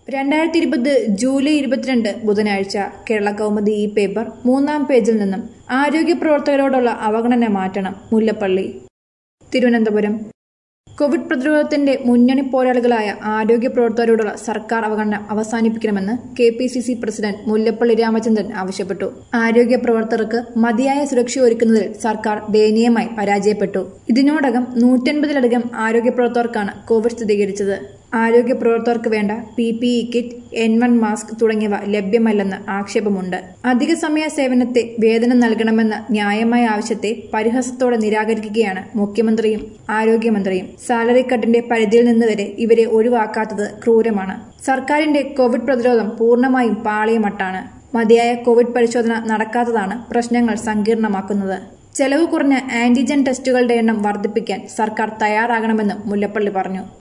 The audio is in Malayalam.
രണ്ടായിരത്തി ഇരുപത് ജൂലൈ ഇരുപത്തിരണ്ട് ബുധനാഴ്ച കേരള കൗമുദി ഈ പേപ്പർ മൂന്നാം പേജിൽ നിന്നും ആരോഗ്യ പ്രവർത്തകരോടുള്ള അവഗണന മാറ്റണം മുല്ലപ്പള്ളി തിരുവനന്തപുരം കോവിഡ് പ്രതിരോധത്തിന്റെ മുന്നണി പോരാളികളായ ആരോഗ്യ പ്രവർത്തകരോടുള്ള സർക്കാർ അവഗണന അവസാനിപ്പിക്കണമെന്ന് K P C C president Mullappally Ramachandran ആവശ്യപ്പെട്ടു ആരോഗ്യ പ്രവർത്തകർക്ക് മതിയായ സുരക്ഷ ഒരുക്കുന്നതിൽ സർക്കാർ ദയനീയമായി പരാജയപ്പെട്ടു ഇതിനോടകം നൂറ്റൻപതിലധികം ആരോഗ്യ പ്രവർത്തകർക്കാണ് കോവിഡ് സ്ഥിരീകരിച്ചത് ആരോഗ്യ പ്രവർത്തകർക്ക് വേണ്ട P P E kit N one mask തുടങ്ങിയവ ലഭ്യമല്ലെന്ന് ആക്ഷേപമുണ്ട് അധിക സമയ സേവനത്തെ വേതനം നൽകണമെന്ന ന്യായമായ ആവശ്യത്തെ പരിഹാസത്തോടെ നിരാകരിക്കുകയാണ് മുഖ്യമന്ത്രിയും ആരോഗ്യമന്ത്രിയും സാലറി കട്ടിന്റെ പരിധിയിൽ നിന്ന് വരെ ഇവരെ ഒഴിവാക്കാത്തത് ക്രൂരമാണ് സർക്കാരിന്റെ കോവിഡ് പ്രതിരോധം പൂർണ്ണമായും പാളിയമട്ടാണ് മതിയായ കോവിഡ് പരിശോധന നടക്കാത്തതാണ് പ്രശ്നങ്ങൾ സങ്കീർണമാക്കുന്നത് ചെലവ് കുറഞ്ഞ ആന്റിജൻ ടെസ്റ്റുകളുടെ എണ്ണം വർദ്ധിപ്പിക്കാൻ സർക്കാർ തയ്യാറാകണമെന്നും മുല്ലപ്പള്ളി പറഞ്ഞു